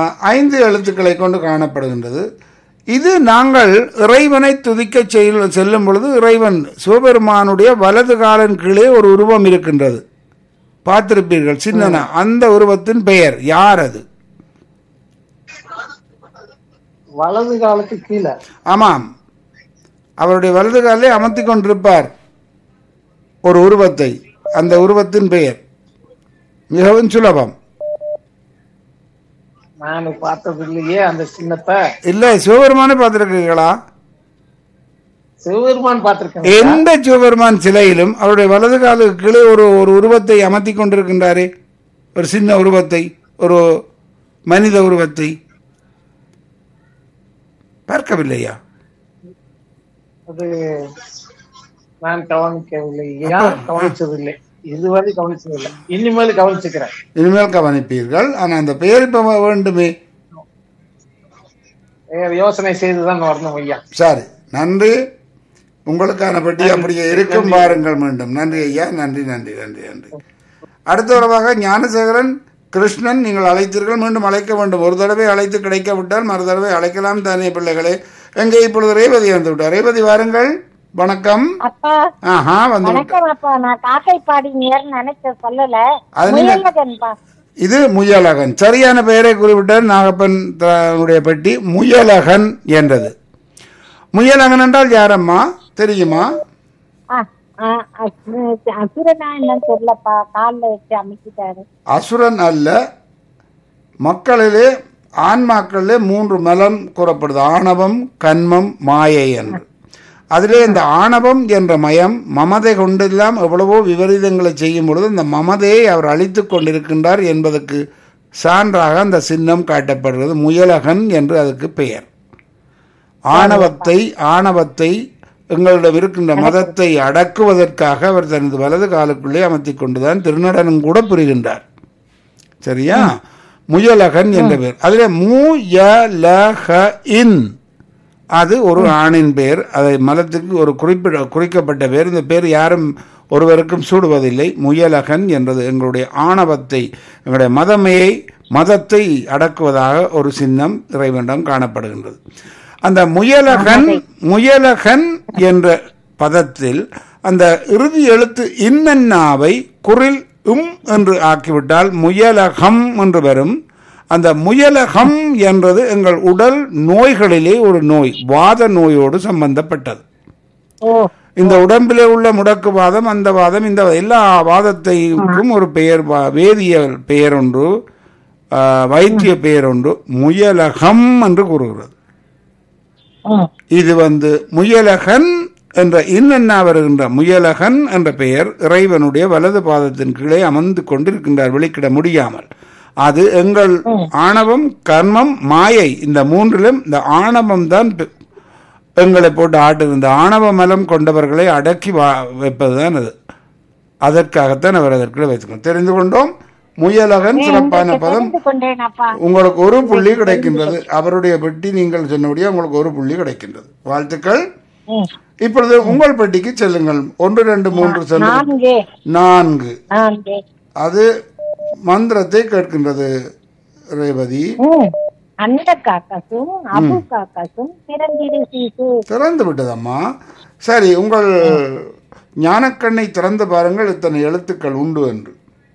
ஐந்து எழுத்துக்களை கொண்டு காணப்படுகின்றது இது நாங்கள் இறைவனை துதிக்க செல் செல்லும் பொழுது இறைவன் சிவபெருமானுடைய வலது காலின் கீழே ஒரு உருவம் இருக்கின்றது பார்த்திருப்பீர்கள் சின்னன அந்த உருவத்தின் பெயர் யார் அது வலது காலுக்கு கீழே ஆமாம் அவருடைய வலது காலிலே அமர்த்தி கொண்டிருப்பார் ஒரு உருவத்தை அந்த உருவத்தின் பெயர் மிகவும் சுலபம் நான் பார்த்தது இல்லையே அந்த சின்னத்தை இல்லை சிவபெருமானை பார்த்திருக்கீங்களா சிவபெருமான் பார்த்திருக்கேன் எந்த சிவபெருமான் சிலையிலும் அவருடைய வலது காலுக்கு கீழே ஒரு ஒரு உருவத்தை அமர்த்தி கொண்டிருக்கின்றாரே ஒரு சின்ன உருவத்தை ஒரு மனித உருவத்தை பார்க்கவில்லையா அது நான் கவனிக்கவில்லை ஐயா கவனிச்சதில்லை இதுவரை கவனிச்சதில்லை இனிமேல் கவனிச்சுக்கிறேன் இனிமேல் கவனிப்பீர்கள் ஆனால் அந்த பெயர் இப்ப வேண்டுமே வேற யோசனை செய்துதான் வரணும் ஐயா சரி நன்றி உங்களுக்கான பெட்டி அப்படியே இருக்கும் பாருங்கள் மீண்டும் நன்றி ஐயா நன்றி நன்றி நன்றி நன்றி அடுத்த உறவாக ஞானசேகரன் கிருஷ்ணன் நீங்கள் அழைத்தீர்கள் மீண்டும் அழைக்க வேண்டும் ஒரு தடவை அழைத்து கிடைக்காவிட்டால் மறு தடவை அழைக்கலாம் தானே பிள்ளைகளே எங்கே இப்பொழுது ரேவதி வந்து விட்டார் ரேவதி வாருங்கள் வணக்கம் அப்பா ஆஹா வந்து விட்டார். வணக்கம் அப்பா நான் காக்கை பாடி நேர்னு நினைச்ச சொல்லல அது நீங்க- முயலகன்பா இது முயலகன் சரியான பெயரை குறிப்பிட்டார் நாகப்பன் தன்னுடைய பெட்டி முயலகன் என்றது முயலகன் என்றால் யாரம்மா தெரியுமா ஆ, ஆ, அசு- அசுரனா என்னன்னு தெரியலப்பா கால்ல வச்சு அமைக்கிட்டாரு அசுரன் அல்ல மக்களிலே ஆன்மாக்களிலே மூன்று மலம் கூறப்படுது ஆணவம் கண்மம் மாயை என்று அதிலே இந்த ஆணவம் என்ற மயம் மமதை கொண்டெல்லாம் எவ்வளவோ விபரீதங்களை செய்யும் பொழுது இந்த மமதையை அவர் அழித்து கொண்டிருக்கின்றார் என்பதற்கு சான்றாக அந்த சின்னம் காட்டப்படுகிறது முயலகன் என்று அதுக்கு பெயர் ஆணவத்தை ஆணவத்தை எங்களிடம் இருக்கின்ற மதத்தை அடக்குவதற்காக அவர் தனது வலது காலுக்குள்ளே அமர்த்தி கொண்டுதான் திருநடனம் கூட புரிகின்றார் சரியா முயலகன் என்ற பெயர் அதுல முயலக இன் அது ஒரு ஆணின் பெயர் அதை மலத்துக்கு ஒரு குறிப்பிட குறிக்கப்பட்ட பேர் இந்த பேர் யாரும் ஒருவருக்கும் சூடுவதில்லை முயலகன் என்றது எங்களுடைய ஆணவத்தை எங்களுடைய மதமையை மதத்தை அடக்குவதாக ஒரு சின்னம் இறைவனிடம் காணப்படுகின்றது அந்த முயலகன் முயலகன் என்ற பதத்தில் அந்த இறுதி எழுத்து இன்னன்னாவை குரில் உம் என்று ஆக்கிவிட்டால் முயலகம் என்று வரும் அந்த முயலகம் என்றது எங்கள் உடல் நோய்களிலே ஒரு நோய் வாத நோயோடு சம்பந்தப்பட்டது ஓ இந்த உடம்பிலே உள்ள முடக்குவாதம் அந்த வாதம் இந்த எல்லா வாதத்தைக்கும் ஒரு பெயர் வா- வேதியியல் பெயர் ஒன்று ஆ, வைத்திய பெயர் ஒன்று முயலகம் என்று கூறுகிறது ம். இது வந்து முயலகன் என்ற இன்னென்னா வருகின்ற முயலகன் என்ற பெயர் இறைவனுடைய வலது பாதத்தின் கீழே அமர்ந்து கொண்டிருக்கின்றார் வெளிக்கிட முடியாமல் அது எங்கள் ஆணவம் கர்மம் மாயை இந்த மூன்றிலும் இந்த ஆணவம் தான் பெ- எங்களை போட்டு ஆட்டுது இந்த ஆணவ மலம் கொண்டவர்களை அடக்கி வா வைப்பதுதான் அது அதற்காகத்தான் அவர் அதற்குள்ளே வைத்துக்கணும் தெரிந்து கொண்டோம் முயலகன் சிறப்பான பதம் தெரிந்து கொண்டேன் அப்பா உங்களுக்கு ஒரு புள்ளி கிடைக்கின்றது அவருடைய பெட்டி நீங்கள் சொன்னபடியே உங்களுக்கு ஒரு புள்ளி கிடைக்கின்றது வாழ்த்துக்கள் ம். இப்பொழுது உங்கள் பெட்டிக்கு செல்லுங்கள் ஒன்று ரெண்டு மூன்று சென்று நான்கு நான்கு நான்கு அது மந்திரத்தை கேட்கின்றது ரேவதி ம். அந்த காக்கசும் அபு காக்கசும் திறந்திரு சீசு திறந்து விட்டதம்மா சரி உங்கள் ஞானக்கண்ணை திறந்து பாருங்கள் இத்தனை எழுத்துக்கள் உண்டு என்று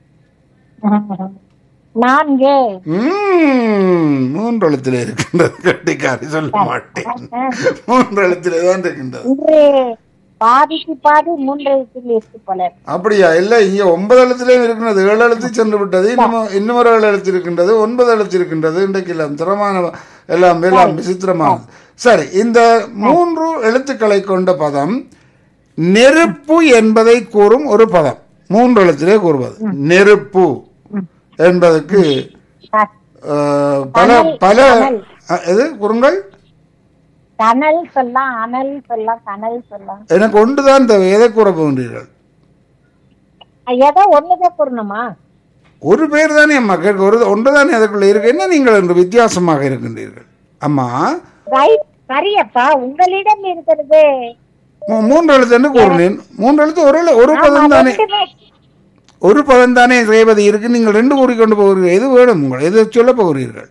நான்கு ம், மூன்று எழுத்திலே இருக்கின்றது கட்டிக்காரி சொல்ல மாட்டேன் மூன்று எழுத்திலே தான் இருக்கின்றது இன்று பாதிக்கு பாதி மூன்றெழுத்தில் இருக்கு போல அப்படியா இல்ல இங்க ஒன்பது எழுத்துலயும் இருக்கின்றது ஏழு எழுத்து சென்று விட்டது இன்னும் இன்னொரு ஏழு எழுத்து இருக்கின்றது ஒன்பது எழுத்து இருக்கின்றது இன்றைக்கு எல்லாம் திறமான எல்லாம் எல்லாம் விசித்திரமானது சரி இந்த மூன்று எழுத்துக்களை கொண்ட பதம் நெருப்பு என்பதை கூறும் ஒரு பதம் மூன்று எழுத்திலே கூறுவது நெருப்பு என்பதற்கு அஹ், பல பல அஹ், எது கூறுங்கள் கனல் சொல்லலாம் அனல் சொல்லலாம் கனல் சொல்லலாம் எனக்கு ஒன்றுதான் தேவை எதை கூற போகின்றீர்கள் ஏதோ ஒண்ணுதான் கூறணுமா ஒரு பேர் தானே அம்மா கேட்க ஒரு ஒன்று தானே அதுக்குள்ள இருக்கு என்ன நீங்கள் என்று வித்தியாசமாக இருக்கின்றீர்கள் அம்மா ரைட் சரியப்பா உங்களிடம் இருக்கிறது மூ- மூன்று எழுத்து என்று கூறினேன் மூன்று எழுத்து ஒரு எழு- ஒரு பதம் தானே ரெண்டுமே ஒரு பதம் தானே ரேவதி இருக்கு நீங்கள் ரெண்டு கூறிக்கொண்டு போகிறீர்கள் எது வேணும் உங்கள் எது சொல்ல போகிறீர்கள்